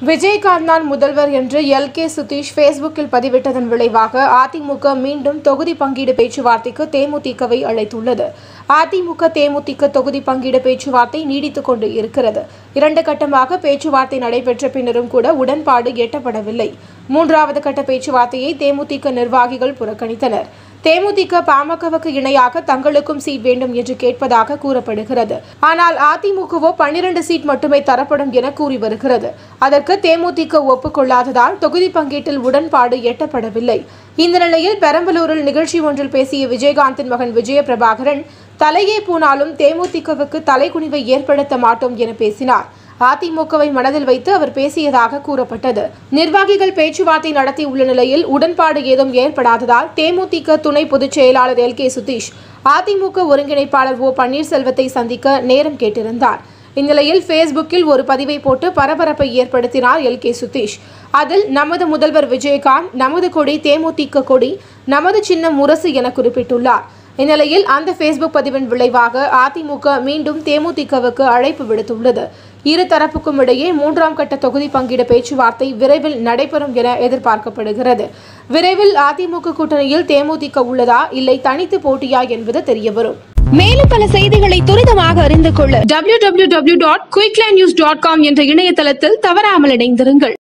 விஜயகாந்த் தான் முதல்வர் என்று எல் கே சுதீஷ் ஃபேஸ்புக்கில் பதிவிட்டதன் விளைவாக அதிமுக மீண்டும் தொகுதி பங்கீடு பேச்சுவார்த்தைக்கு தேமுதிகவை அழைத்துள்ளது அதிமுக தேமுதிக தொகுதி பங்கீடு பேச்சுவார்த்தை நீடித்துக் கொண்டு இருக்கிறது இரண்டு கட்டமாக பேச்சுவார்த்தை நடைபெற்ற பின்னரும் கூட உடன்பாடு எட்டப்படவில்லை மூன்றாவது கட்ட பேச்சுவார்த்தையை தேமுதிக நிர்வாகிகள் புறக்கணித்தனர் தேமுதிக பாமகவுக்கு இணையாக தங்களுக்கும் சீட் வேண்டும் என்று கேட்பதாக கூறப்படுகிறது ஆனால் அதிமுகவோ பன்னிரண்டு சீட் மட்டுமே தரப்படும் என கூறி வருகிறது அதற்கு தேமுதிக ஒப்புக்கொள்ளாததால் தொகுதி பங்கீட்டில் உடன்பாடு எட்டப்படவில்லை இந்த நிலையில் பெரம்பலூரில் நிகழ்ச்சி ஒன்றில் பேசிய விஜயகாந்தின் மகன் விஜய பிரபாகரன் தலையே போனாலும் தேமுதிகவுக்கு தலைக்குனிவை ஏற்படுத்த மாட்டோம் என பேசினார் அதிமுகவை மனதில் வைத்து அவர் பேசியதாக கூறப்பட்டது நிர்வாகிகள் பேச்சுவார்த்தை நடத்தி உள்ள நிலையில் உடன்பாடு ஏதும் ஏற்படாததால் தேமுதிக துணை பொதுச் செயலாளர் எல் கே சுதீஷ் அதிமுக ஒருங்கிணைப்பாளர் ஓ பன்னீர்செல்வத்தை சந்திக்க நேரம் கேட்டிருந்தார் இந்நிலையில் ஃபேஸ்புக்கில் ஒரு பதிவை போட்டு பரபரப்பை ஏற்படுத்தினார் எல் கே சுதீஷ் அதில் நமது முதல்வர் விஜயகாந்த் நமது கொடி தேமுதிக கொடி நமது சின்னம் முரசு என குறிப்பிட்டுள்ளார் இந்நிலையில் அந்த ஃபேஸ்புக் பதிவின் விளைவாக அதிமுக மீண்டும் தேமுதிகவுக்கு அழைப்பு விடுத்துள்ளது இரு தரப்புக்கும் இடையே மூன்றாம் கட்ட தொகுதி பங்கீடு பேச்சுவார்த்தை விரைவில் நடைபெறும் என எதிர்பார்க்கப்படுகிறது விரைவில் அதிமுக கூட்டணியில் தேமுதிக உள்ளதா இல்லை தனித்து போட்டியா என்பது தெரியவரும் மேலும் பல செய்திகளை துரிதமாக அறிந்து கொள்ள www.quicklindnews.com என்ற இணையதளத்தில் தவறாமல் இணைந்திருங்கள்